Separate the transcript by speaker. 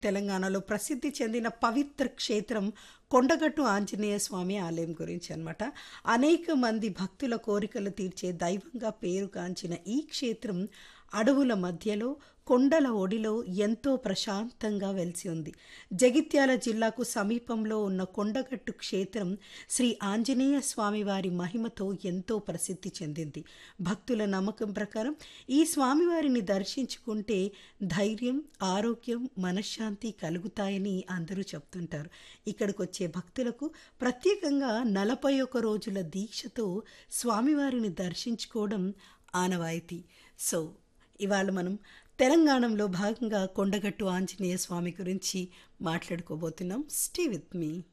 Speaker 1: తెలంగాణలో ప్రసిద్ధి చెందిన పవిత్ర క్షేత్రం కొండగట్టు ఆంజనేయ స్వామి ఆలయం గురించి అన్నమాట అనేక మంది భక్తుల కోరికలు తీర్చే దైవంగా పేరుగాంచిన ఈ క్షేత్రం అడవుల మధ్యలో కొండల ఒడిలో ఎంతో ప్రశాంతంగా వెలిసి ఉంది జగిత్యాల జిల్లాకు సమీపంలో ఉన్న కొండగట్టు క్షేత్రం శ్రీ ఆంజనేయ స్వామివారి మహిమతో ఎంతో ప్రసిద్ధి చెందింది భక్తుల నమ్మకం ప్రకారం ఈ స్వామివారిని దర్శించుకుంటే ధైర్యం ఆరోగ్యం మనశ్శాంతి కలుగుతాయని అందరూ చెప్తుంటారు ఇక్కడికి వచ్చే భక్తులకు ప్రత్యేకంగా నలభై ఒక్క రోజుల దీక్షతో స్వామివారిని దర్శించుకోవడం ఆనవాయితీ సో ఇవాళ మనం తెలంగాణలో భాగంగా కొండగట్టు ఆంజనేయ స్వామి గురించి మాట్లాడుకోబోతున్నాం స్టే విత్ మీ